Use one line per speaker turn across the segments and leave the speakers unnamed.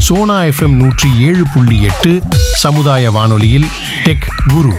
Sona FM நூற்றி ஏழு புள்ளி எட்டு சமுதாய வானொலியில் டெக் குரு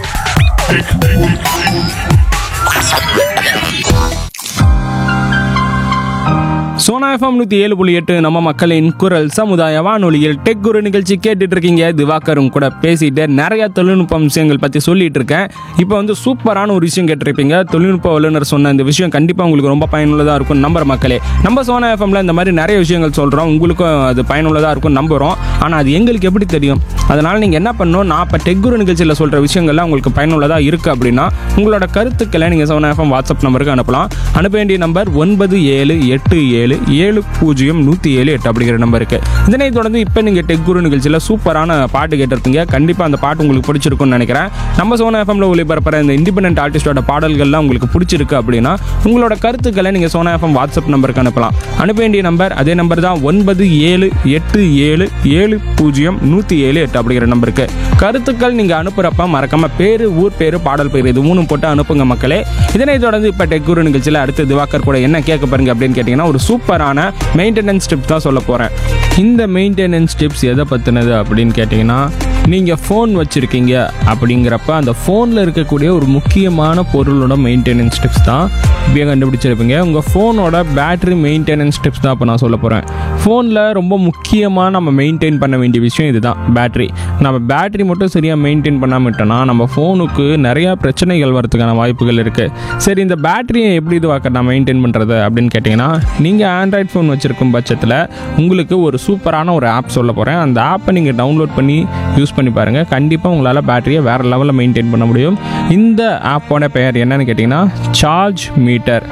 சோனா எஃப்எம் நூற்றி ஏழு புள்ளி எட்டு நம்ம மக்களின் குரல் சமுதாய வானொலியில் டெக் குரு நிகழ்ச்சி கேட்டுட்டு இருக்கீங்க திவாகரும் கூட பேசிட்டு நிறைய தொழில்நுட்ப விஷயங்கள் பற்றி சொல்லிட்டு இருக்கேன் இப்போ வந்து சூப்பரான ஒரு விஷயம் கேட்டிருப்பீங்க தொழில்நுட்ப வல்லுநர் சொன்ன இந்த விஷயம் கண்டிப்பாக உங்களுக்கு ரொம்ப பயனுள்ளதாக இருக்கும் நம்புற மக்களே நம்ம சோனா எஃப்எம்ல இந்த மாதிரி நிறைய விஷயங்கள் சொல்கிறோம் உங்களுக்கும் அது பயனுள்ளதாக இருக்கும் நம்புகிறோம் ஆனால் அது எங்களுக்கு எப்படி தெரியும் அதனால் நீங்கள் என்ன பண்ணணும் நான் இப்போ டெக் குரு நிகழ்ச்சியில் சொல்கிற விஷயங்கள்லாம் உங்களுக்கு பயனுள்ளதாக இருக்குது அப்படின்னா உங்களோட கருத்துக்களை நீங்கள் சோனா எஃப்எம் வாட்ஸ்அப் நம்பருக்கு அனுப்பலாம் அனுப்ப வேண்டிய நம்பர் ஒன்பது ஏழு எட்டு ஏழு ஏழு பூஜ்ஜியம் நூற்றி ஏழு எட்டு அப்படிங்கிற நம்பருக்கு இதனை தொடர்ந்து இப்போ நீங்கள் டெக் குரு நிகழ்ச்சியில் சூப்பரான பாட்டு கேட்டிருக்கீங்க கண்டிப்பாக அந்த பாட்டு உங்களுக்கு பிடிச்சிருக்கும்னு நினைக்கிறேன் நம்ம சோனா எஃப்எம்ல ஒளிபரப்புற இந்த இண்டிபெண்டன்ட் ஆர்டிஸ்டோட பாடல்கள்லாம் உங்களுக்கு பிடிச்சிருக்கு அப்படின்னா உங்களோட கருத்துக்களை நீங்கள் சோனா எஃப்எம் வாட்ஸ்அப் நம்பருக்கு அனுப்பலாம் அனுப்ப வேண்டிய நம்பர் அதே நம்பர் தான் ஒன்பது ஏழு எட்டு ஏழு ஏழு பூஜ்ஜியம் நூற்றி ஏழு எட்டு அப்படிங்கிற நம்பருக்கு கருத்துக்கள் நீங்கள் அனுப்புகிறப்ப மறக்காம பேர் ஊர் பேர் பாடல் பேர் இது மூணும் போட்டு அனுப்புங்க மக்களே இதனை தொடர்ந்து இப்போ டெக் குரு நிகழ்ச்சியில் அடுத்து திவாகர் கூட என்ன கேட்க பாருங்க அப்படின்னு கேட்டிங்கன்னா ஒரு சூப்பரான மெயின்டெனன்ஸ் டிப்ஸ் தான் சொல்ல போகிறேன் இந்த மெயின்டெனன்ஸ் டிப்ஸ் எதை பற்றினது அப்படின்னு கேட்டிங்கன்னா நீங்கள் ஃபோன் வச்சுருக்கீங்க அப்படிங்கிறப்ப அந்த ஃபோனில் இருக்கக்கூடிய ஒரு முக்கியமான பொருளோட மெயின்டெனன்ஸ் டிப்ஸ் தான் இப்படியே கண்டுபிடிச்சிருப்பீங்க உங்கள் ஃபோனோட பேட்டரி மெயின்டெனன்ஸ் டிப்ஸ் தான் இப்போ நான் சொல்ல போகிறேன் ஃபோனில் ரொம்ப முக்கியமாக நம்ம மெயின்டைன் பண்ண வேண்டிய விஷயம் இதுதான் பேட்டரி நம்ம பேட்டரி மட்டும் சரியாக மெயின்டைன் பண்ணாமல் விட்டோம்னா நம்ம ஃபோனுக்கு நிறையா பிரச்சனைகள் வரதுக்கான வாய்ப்புகள் இருக்குது சரி இந்த பேட்டரியை எப்படி இதுவாக்க நான் மெயின்டைன் பண்ணுறது அப்படின்னு கேட்டிங்கன்னா நீங்கள் ஆண்ட்ராய்ட் ஃபோன் வச்சுருக்கும் பட்சத்தில் உங்களுக்கு ஒரு சூப்பரான ஒரு ஆப் சொல்ல போகிறேன் அந்த ஆப்பை நீங்கள் டவுன்லோட் பண்ணி யூஸ் பண்ணி பாருங்கள் கண்டிப்பாக உங்களால் பேட்டரியை வேறு லெவலில் மெயின்டைன் பண்ண முடியும் இந்த ஆப்போட பெயர் என்னன்னு கேட்டிங்கன்னா charge meter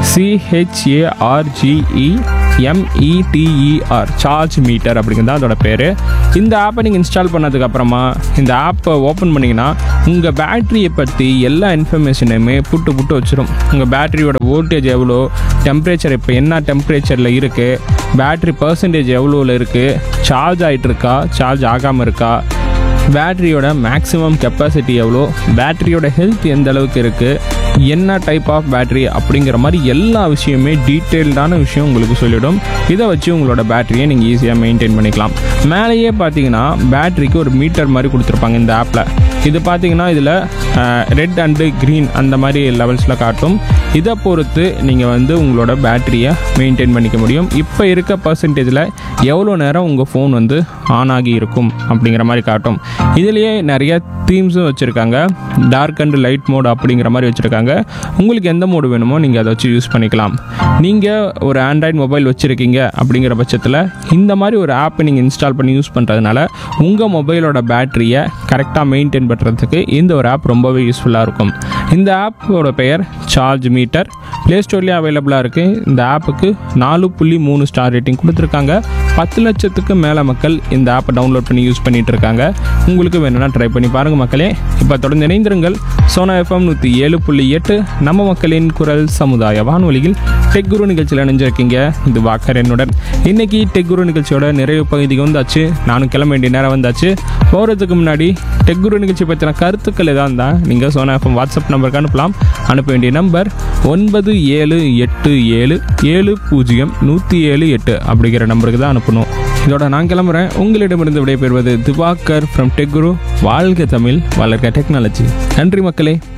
C H A R G E M E T E R charge meter அப்படிங்கிறது தான் அதோட பேர் இந்த ஆப்பை நீங்கள் இன்ஸ்டால் பண்ணதுக்கப்புறமா இந்த ஆப்பை ஓப்பன் பண்ணிங்கன்னா உங்கள் பேட்டரியை பற்றி எல்லா இன்ஃபர்மேஷனையுமே புட்டு புட்டு வச்சிரும் உங்கள் பேட்டரியோட வோல்டேஜ் எவ்வளோ டெம்பரேச்சர் இப்போ என்ன டெம்பரேச்சரில் இருக்குது பேட்டரி பர்சன்டேஜ் எவ்வளோவில் இருக்குது சார்ஜ் ஆகிட்டு இருக்கா சார்ஜ் ஆகாமல் இருக்கா பேட்டரியோட மேக்ஸிமம் கெப்பாசிட்டி எவ்வளோ பேட்டரியோட ஹெல்த் எந்த அளவுக்கு இருக்குது என்ன டைப் ஆஃப் பேட்டரி அப்படிங்கிற மாதிரி எல்லா விஷயமே டீட்டெயில்டான விஷயம் உங்களுக்கு சொல்லிடும் இதை வச்சு உங்களோட பேட்டரியை நீங்கள் ஈஸியாக மெயின்டைன் பண்ணிக்கலாம் மேலேயே பார்த்தீங்கன்னா பேட்டரிக்கு ஒரு மீட்டர் மாதிரி கொடுத்துருப்பாங்க இந்த ஆப்பில் இது பார்த்தீங்கன்னா இதில் ரெட் அண்டு க்ரீன் அந்த மாதிரி லெவல்ஸில் காட்டும் இதை பொறுத்து நீங்கள் வந்து உங்களோட பேட்டரியை மெயின்டைன் பண்ணிக்க முடியும் இப்போ இருக்க பர்சன்டேஜில் எவ்வளோ நேரம் உங்கள் ஃபோன் வந்து ஆன் ஆகி இருக்கும் அப்படிங்கிற மாதிரி காட்டும் இதுலேயே நிறைய தீம்ஸும் வச்சுருக்காங்க டார்க் அண்ட் லைட் மோட் அப்படிங்கிற மாதிரி வச்சுருக்காங்க உங்களுக்கு எந்த மோடு வேணுமோ நீங்கள் அதை வச்சு யூஸ் பண்ணிக்கலாம் நீங்கள் ஒரு ஆண்ட்ராய்டு மொபைல் வச்சுருக்கீங்க அப்படிங்கிற பட்சத்தில் இந்த மாதிரி ஒரு ஆப்பை நீங்கள் இன்ஸ்டால் பண்ணி யூஸ் பண்ணுறதுனால உங்கள் மொபைலோட பேட்டரியை கரெக்டாக மெயின்டைன் பண்ணுறதுக்கு இந்த ஒரு ஆப் ரொம்பவே யூஸ்ஃபுல்லாக இருக்கும் இந்த ஆப்போட பெயர் சார்ஜ் மீட்டர் ப்ளே ஸ்டோர்லேயே அவைலபிளாக இருக்குது இந்த ஆப்புக்கு நாலு புள்ளி மூணு ஸ்டார் ரேட்டிங் கொடுத்துருக்காங்க பத்து லட்சத்துக்கு மேலே மக்கள் இந்த ஆப்பை டவுன்லோட் பண்ணி யூஸ் பண்ணிட்டு இருக்காங்க உங்களுக்கு வேணும்னா ட்ரை பண்ணி பாருங்கள் மக்களே இப்போ தொடர்ந்து இணைந்திருங்கள் சோனா எஃப்எம் நூற்றி ஏழு புள்ளி எட்டு நம்ம மக்களின் குரல் சமுதாய வானொலியில் டெக் குரு நிகழ்ச்சியில் இணைஞ்சிருக்கீங்க இது வாக்கர் என்னுடன் இன்னைக்கு டெக் குரு நிகழ்ச்சியோட நிறைவு பகுதிக்கு வந்தாச்சு நானும் கிளம்ப வேண்டிய நேரம் வந்தாச்சு போகிறதுக்கு முன்னாடி டெக் குரு நிகழ்ச்சி பற்றின கருத்துக்கள் எதாக இருந்தால் நீங்கள் சோனா எஃப்எம் வாட்ஸ்அப் நம்பருக்கு அனுப்பலாம் அனுப்ப வேண்டிய நம்பர் ஒன்பது ஏழு எட்டு ஏழு ஏழு பூஜ்ஜியம் நூற்றி ஏழு எட்டு அப்படிங்கிற நம்பருக்கு தான் அனுப்பணும் இதோட நான் கிளம்புறேன் உங்களிடமிருந்து விடைபெறுவது திவாகர் ஃப்ரம் டெக் குரு வாழ்க தமிழ் வளர்க்க டெக்னாலஜி நன்றி மக்களே